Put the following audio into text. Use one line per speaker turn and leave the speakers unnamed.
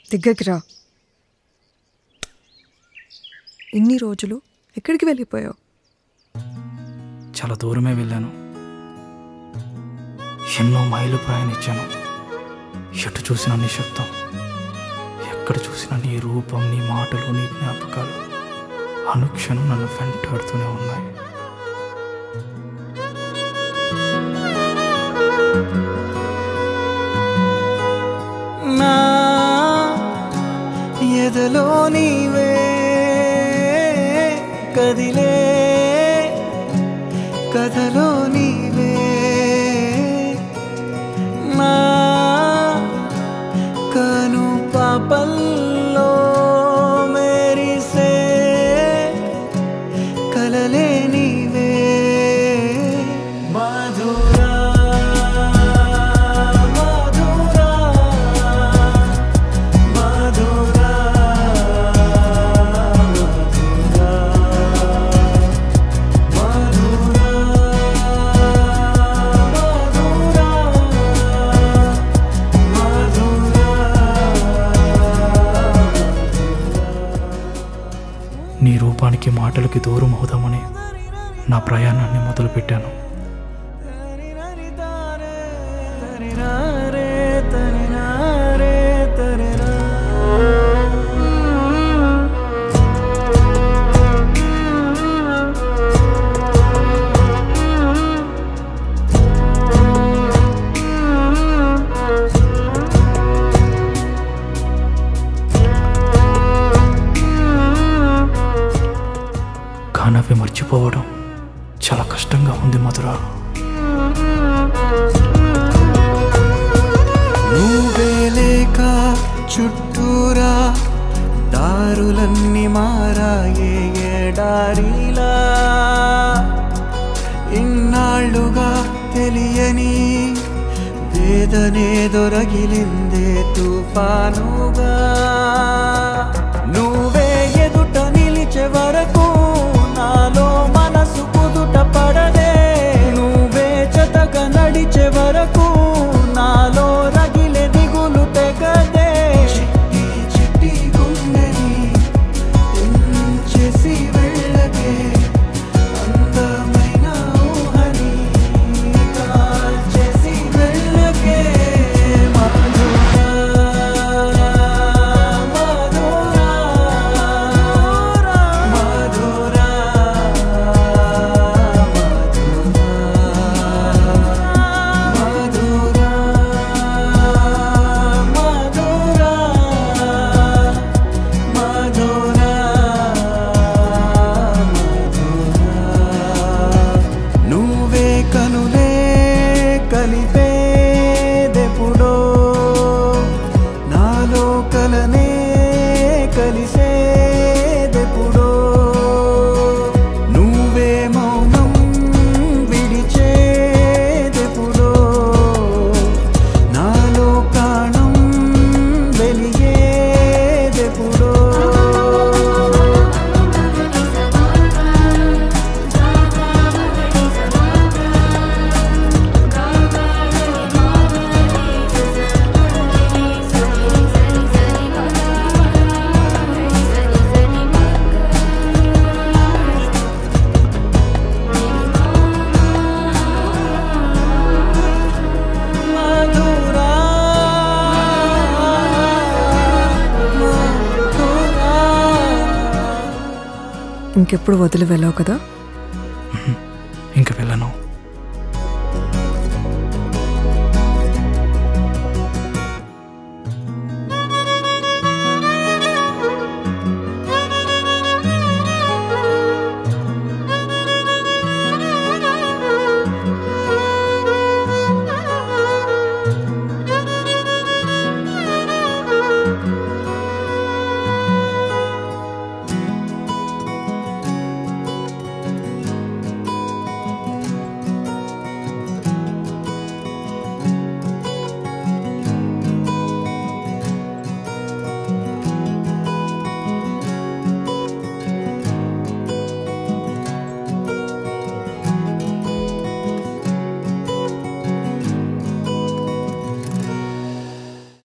దగ్గరికి రా ఇన్ని రోజులు ఎక్కడికి వెళ్ళిపోయావు
చాలా దూరమే వెళ్ళాను ఎన్నో మైలు ప్రయాణించాను ఎటు చూసినా నీ శబ్దం ఎక్కడ చూసినా నీ రూపం నీ మాటలు నీ జ్ఞాపకాలు అనుక్షణం నన్ను వెంటాడుతూనే ఉన్నాయి
నా ఎదలో నీవే కదిలే కథలో నీవే నా కను పాపల్లో మెరిసే కలలే నీవే మధురా మధురా మధురా మధురా మధురా
నీ రూపానికి మాటలకి దూరం అవుదామని నా ప్రయాణాన్ని మొదలుపెట్టాను కానీ అవి మర్చిపోవడం చాలా కష్టంగా ఉంది మధుర
నువ్వే లేక చుట్టూరా దారులన్నీ మారాయే ఎడారిలా ఇన్నాళ్ళుగా తెలియని వేదనే దొరగిలిందే తుఫానుగా నువ్వే ఎదుట నిలిచే వరకు నాలో మనసు కుదుట పడదే నువ్వే జతగా నడిచే వరకు నాలో రగిలే దిగులు తెగదే చిట్టి చిట్టి గుండెని తెంచేసి వెళ్ళకే అందమైన ఊహని కాల్చేసి వెళ్ళకే మధురా మధురా మధురా మధురా మధురా మధురా నువ్వే కనులే కలిపేదెప్పుడో నాలో కలనే కలిసేదెప్పుడో నువ్వే మౌనం విడిచేదెప్పుడో నాలో ప్రాణం వెలిగేదెప్పుడో మధురా మధురా
ఇంకెప్పుడు వదిలి వెళ్ళావు కదా
ఇంక వెళ్ళను